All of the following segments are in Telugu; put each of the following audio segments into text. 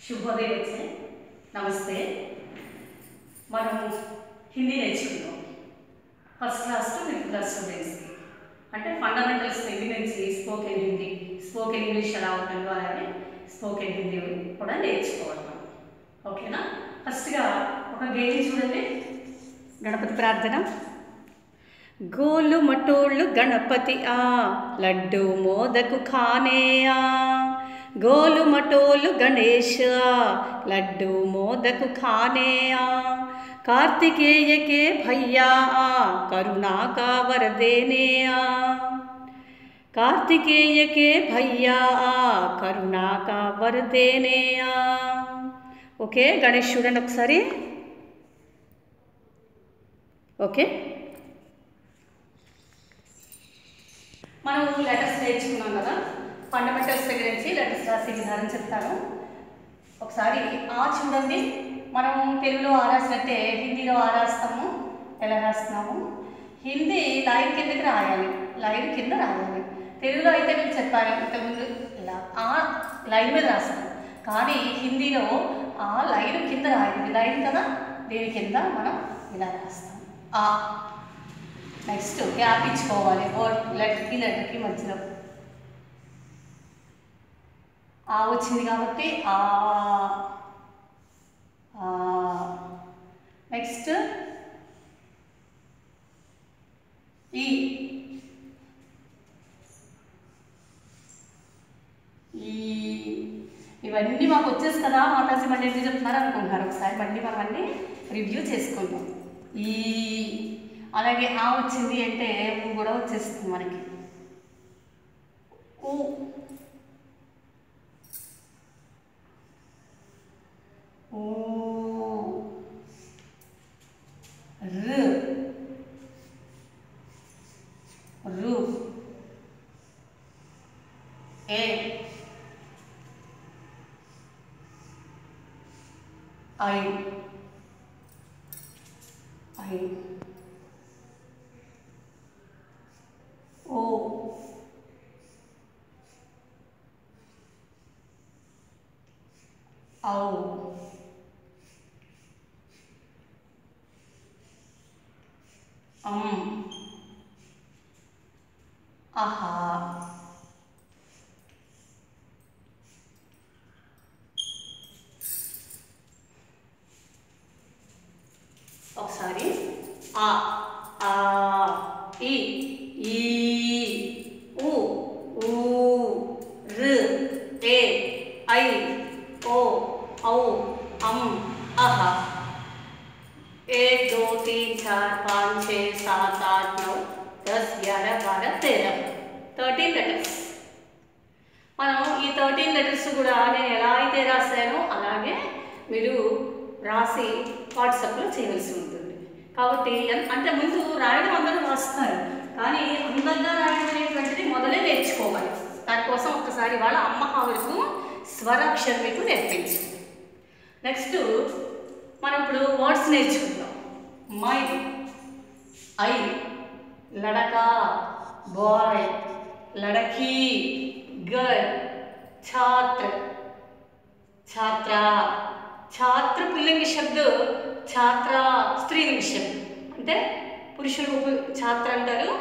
శుభోదయం వచ్చే నమస్తే మనం హిందీ నేర్చుకుందాం first class to fifth class స్టూడెంట్స్కి అంటే ఫండమెంటల్స్ హిందీ నుంచి స్పోకెన్ హిందీ స్పోకెన్ ఇంగ్లీష్ ఎలా ఉంటుందో అలాగే స్పోకెన్ హిందీ కూడా నేర్చుకోవాలి మనం ఓకేనా ఫస్ట్గా ఒక గేమ్ చూడండి గణపతి ప్రార్థన గోలు మటోళ్ళు గణపతి ఆ లడ్డు మోదకు ఖానే ఆ గోలు మటోలు గణేష్ ఆ లడ్డు మోదకు ఖానే ఆ कार्तिकेय के भैया आ करुणा का वर देने आ कार्तिकेय के भैया आ కరుణా కా వర్ దేనే ఆ ఓకే గణేష్ చూడండి ఒకసారి ఓకే మనం లెటర్స్ నేర్చుకున్నాం కదా ఫండమెంటల్స్ దగ్గర నుంచి లెటర్స్ రాసే విధానం చెప్తాను ఒకసారి ఆ చూడండి మనం తెలుగులో ఆ రాసినట్టే హిందీలో ఆ రాస్తాము ఎలా రాస్తున్నాము హిందీ లైన్ కిందకి రాయాలి లైన్ కింద రాయాలి తెలుగులో అయితే మీకు చెప్పాను ఇంతకుముందు ఇలా ఆ లైన్ మీద రాస్తాం కానీ హిందీలో ఆ లైన్ కింద రాయాలి ఇది లైన్ కదా దీని కింద మనం ఇలా రాస్తాం ఆ నెక్స్ట్ గ్యాప్ ఇచ్చుకోవాలి వర్డ్ లెటర్కి లెటర్కి మధ్యలో ఆ వచ్చింది కాబట్టి ఆ నెక్స్ట్ ఈ ఈ ఇవన్నీ మాకు వచ్చేసి కదా మాతాజీ మళ్ళీ ఎందుకు చెప్తున్నారు అనుకుంటున్నారు ఒకసారి మళ్ళీ మనం అన్నీ రివ్యూ చేసుకుందాం ఈ అలాగే ఆ వచ్చింది అంటే ఊ కూడా వచ్చేస్తుంది మనకి ఊ ఓ రు రు ఏ ఐ ఐ ఓ ఔ అమ్ ఆహా ఒకసారి ఆ ఆ ఈ ఈ ఉ ఊ రు ఏ ఐ ఓ ఔ అమ్ అహ एक दो तीन चार पाँच छः सात आठ नौ दस ग्यारह बारह तेरह థర్టీన్ లెటర్స్ మనం ఈ థర్టీన్ లెటర్స్ కూడా నేను ఎలా అయితే రాశానో అలాగే మీరు రాసి వాట్సాప్లో చేయవలసి ఉంటుంది కాబట్టి ఎన్- అంటే ముందు రాయడం అందరూ రాస్తున్నారు కానీ అందంగా రాయడం అనేటువంటిది మొదలే నేర్చుకోవాలి దానికోసం ఒక్కసారి వాళ్ళ అమ్మ వరకు స్వరాక్షరం మీకు నేర్పించు నెక్స్ట్ మనం ఇప్పుడు వర్డ్స్ నేర్చుకుందాం మై ఐ లడక బాయ్ లడకి గర్ల్ ఛాత్ర ఛాత్ర ఛాత్ర పుల్లింగ శబ్ద ఛాత్ర స్త్రీలింగ శబ్ద అంటే పురుషులు పు- ఛాత్ర అంటారు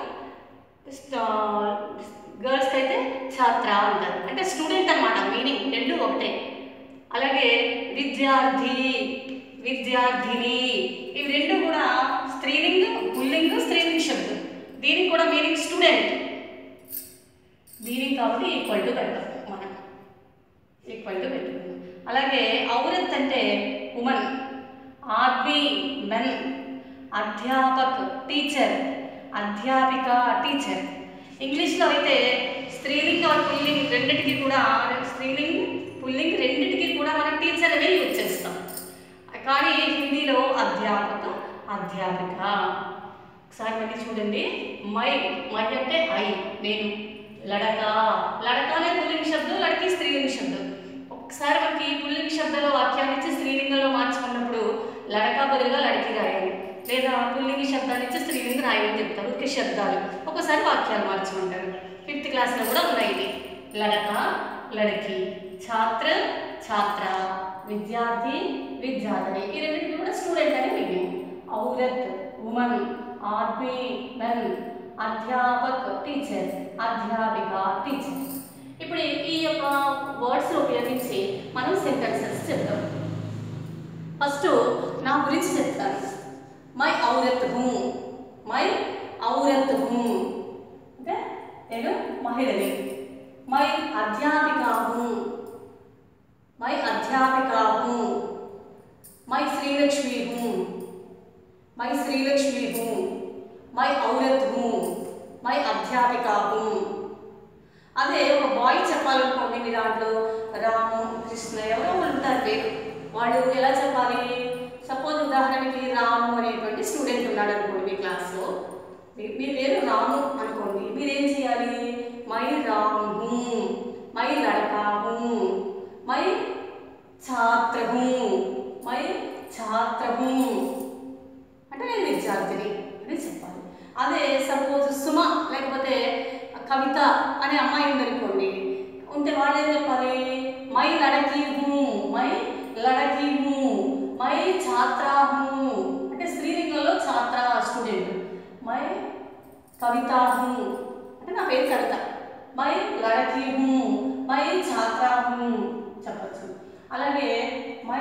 గర్ల్స్కి అయితే ఛాత్ర అంటారు అంటే స్టూడెంట్ అన్నమాట మీనింగ్ రెండు ఒకటే అలాగే విద్యార్థి విద్యార్థిని ఇవి రెండు కూడా స్త్రీలింగ పుల్లింగ స్త్రీలింగ శబ్దం దీనికి కూడా మీనింగ్ స్టూడెంట్ దీనికి కాబట్టి ఈక్వల్ టు పెడతాం మనం ఈక్వల్ టు పెట్టుకుందాం అలాగే ఔరత్ అంటే ఉమన్ ఆద్మీ మెన్ అధ్యాపక్ టీచర్ అధ్యాపిక టీచర్ ఇంగ్లీష్లో అయితే స్త్రీలింగ పుల్లింగ్ రెండింటికి కూడా స్త్రీలింగ్ పుల్లింగ్ రెండింటికి కూడా మనం టీచర్ అనే యూజ్ చేస్తాం కానీ హిందీలో అధ్యాపక అధ్యాపిక ఒకసారి మళ్ళీ చూడండి మై మై అంటే ఐ నేను లడక లడకనే పుల్లింగ శబ్దం లడకి స్త్రీలింగ శబ్దం ఒకసారి మనకి పుల్లింగ శబ్దంలో వాక్యాన్ని ఇచ్చి స్త్రీలింగంలో మార్చుకున్నప్పుడు లడక బదులుగా లడికి రాయాలి లేదా పుల్లింగ శబ్దాన్ని ఇచ్చి స్త్రీలింగ రాయమని చెప్తారు ఒకే శబ్దాలు ఒక్కోసారి వాక్యాలు మార్చమంటారు ఫిఫ్త్ క్లాస్లో కూడా ఉన్నాయి ఇది లడక లడకి ఛాత్ర ఛాత్ర విద్యార్థి విద్యార్థిని ఈ రెండింటికి కూడా స్టూడెంట్ అని మీనింగ్ ఔరత్ ఉమన్ ఆద్మీ మెన్ అధ్యాపక్ టీచర్ అధ్యాపిక టీచర్ ఇప్పుడు ఈ- ఈ యొక్క వర్డ్స్ ఉపయోగించి మనం సెంటెన్సెస్ చెప్తాం ఫస్ట్ నా గురించి చెప్తాను మై ఔరత్ హూ మై ఔరత్ హూ అంటే నేను మహిళని మై అధ్యాపిక హూ మై అధ్యాపిక హూ మై శ్రీలక్ష్మి హూ మై శ్రీలక్ష్మి హూ మై ఔరత్ హూ మై అధ్యాపిక హూ అదే ఒక బాయ్ చెప్పాలనుకోండి మీ దాంట్లో రాము కృష్ణ ఎవరో ఒకరు ఉంటారు పేరు వాళ్ళు ఎలా చెప్పాలి సపోజ్ ఉదాహరణకి రాము అనేటువంటి స్టూడెంట్ ఉన్నాడు అనుకోండి మీ క్లాస్లో మీ మీ పేరు రాము అనుకోండి మీరేం చేయాలి మై రాము మై లడకా హూ మై ఛాత్ర హూ మై ఛాత్ర హూ అంటే నేను విద్యార్థిని అని చెప్పాలి అదే సపోజ్ సుమ లేకపోతే కవిత అనే అమ్మాయి ఉందనుకోండి ఉంటే వాళ్ళు ఏం చెప్పాలి మై లడకి హూ మై లడకి హూ మై ఛాత్రా హూ అంటే స్త్రీలింగంలో ఛాత్ర స్టూడెంట్ మై కవిత హూ అంటే నా పేరు కవిత మై లడకి హూ మై ఛాత్రా హూ చెప్పచ్చు అలాగే మై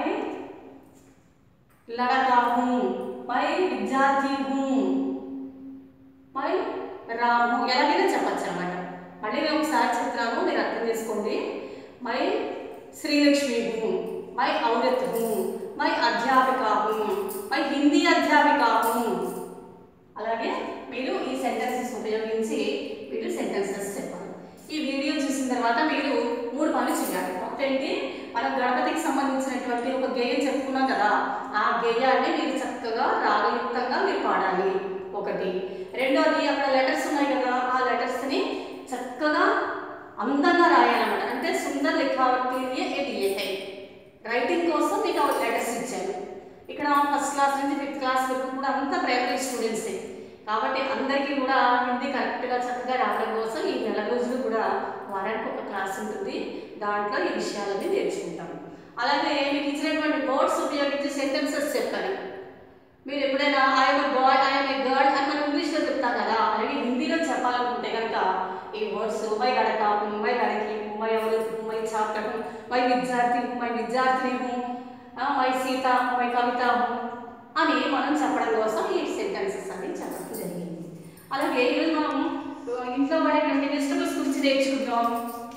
लड़का हूँ मैं విద్యార్థి हूँ मैं రాము ఎలాగైనా చెప్పచ్చు అనమాట మళ్ళీ నేను ఒకసారి చెప్తున్నాను మీరు అర్థం చేసుకోండి మై శ్రీలక్ష్మి హూ మై ఔరత్ హూ మై అధ్యాపిక హూ మై హిందీ అధ్యాపిక హూ అలాగే మీరు ఈ సెంటెన్సెస్ ఉపయోగించి మీరు సెంటెన్సెస్ చెప్పాలి ఈ వీడియో చూసిన తర్వాత మీరు మూడు పనులు చేయాలి ఒకటేంటి మనం గణపతికి సంబంధించినటువంటి ఒక గేయం చెప్పుకున్నాం కదా ఆ గేయాన్ని మీరు చక్కగా రాగయుక్తంగా మీరు పాడాలి ఒకటి రెండోది అక్కడ లెటర్స్ ఉన్నాయి కదా ఆ లెటర్స్ని చక్కగా అందంగా రాయాలన్నమాట అంటే సుందర్ లిఖావతి ఎట్ ఏ రైటింగ్ కోసం మీకు ఆ లెటర్స్ ఇచ్చాను ఇక్కడ ఫస్ట్ క్లాస్ నుంచి ఫిఫ్త్ క్లాస్ వరకు కూడా అంతా ప్రైమరీ స్టూడెంట్సే కాబట్టి అందరికీ కూడా హిందీ కరెక్ట్గా చక్కగా రావడం కోసం ఈ నెల రోజులు కూడా వారానికి ఒక క్లాస్ ఉంటుంది దాంట్లో ఈ విషయాలన్నీ నేర్చుకుంటాం అలాగే మీకు ఇచ్చినటువంటి వర్డ్స్ ఉపయోగించి సెంటెన్సెస్ చెప్పాలి మీరు ఎప్పుడైనా I'm boy I'm a girl అని మనం ఇంగ్లీష్లో చెప్తాం కదా అలాగే హిందీలో చెప్పాలనుకుంటే కనుక ఈ వర్డ్స్ మై గడక మై గడకి మై ఎవరు మై ఛాత్రం మై విద్యార్థి మై విద్యార్థిని హూ, ఆ, మై సీత మై కవిత హూ అని మనం చెప్పడం కోసం ఈ సెంటెన్సెస్ అన్ని చెప్పడం జరిగింది అలాగే ఈరోజు మనం ఆ, ఇంట్లో వాడేటువంటి వెజిటబుల్స్ గురించి నేర్చుకుంటాం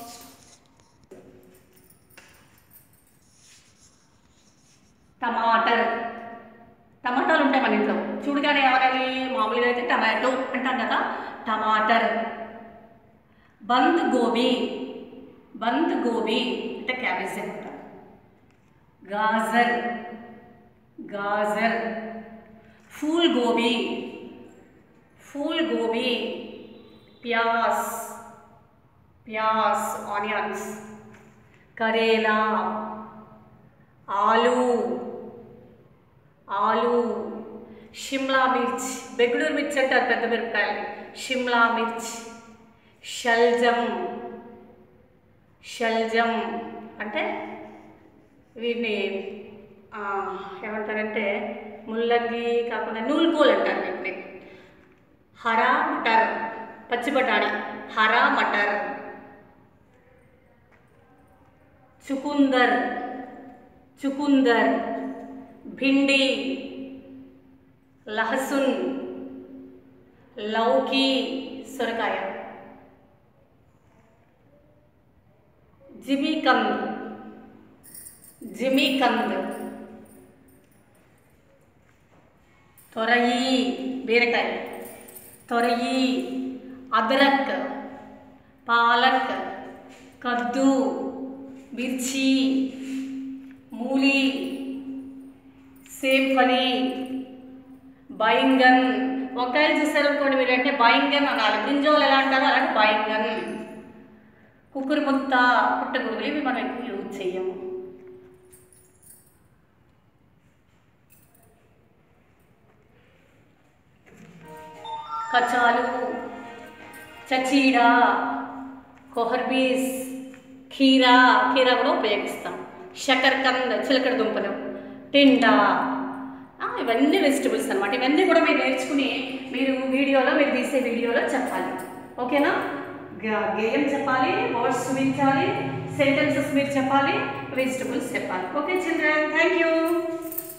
టమాటర్ టమాటాలు ఉంటాయి మన ఇంట్లో చూడగానే ఎవరని మామూలుగా అయితే టమాటో అంటాం కదా టమాటర్ బంద్ గోబీ బంద్ గోబీ అంటే క్యాబేజ్ అంటారు గాజర్ గాజర్ फूल गोभी फूल गोभी प्याज प्याज ऑनियंस करेला आलू ఆలు షిమ్లా మిర్చ్ బెంగళూరు మిర్చి అంటారు పెద్ద మిరపకాయలు షిమ్లా మిర్చ్ షల్జం షల్జం అంటే వీటిని ఆ, ఏమంటారంటే ముల్లంగి కాకుండా నూలుకోలు అంటారు వీటిని హరా మటర్ పచ్చి బఠాణీ హరా మటర్ చుకుందర్ చుకుందర్ భిండి లహసున్ లౌకి సొరకాయ జిమికంద్ జిమికంద్ తొరయి బీరకాయ తొరయి అదరక్ పాలక్ కద్దు మిర్చి మూలి సేఫలి బైంగన్ వంకాయలు చూసారనుకోండి మీరు అంటే బైంగన్ అనాలి బ్రింజోలు ఎలా అంటారో అలాగే బైంగన్ కుక్కురు ముత్త పుట్టగొడుగులు ఇవి మనం ఎక్కువ యూజ్ చేయము కచాలు చచీడ కొహర్బీస్ ఖీరా ఖీరా కూడా ఉపయోగిస్తాం షకర్కంద చిలకడ దుంపలు టిండా ఆ, ఇవన్నీ వెజిటబుల్స్ అనమాట ఇవన్నీ కూడా మీరు నేర్చుకుని మీరు వీడియోలో మీరు తీసే వీడియోలో చెప్పాలి ఓకేనా గా- గేయం చెప్పాలి వర్డ్స్ చూపించాలి సెంటెన్సెస్ మీరు చెప్పాలి వెజిటబుల్స్ చెప్పాలి ఓకే చిల్డ్రన్ థ్యాంక్ యూ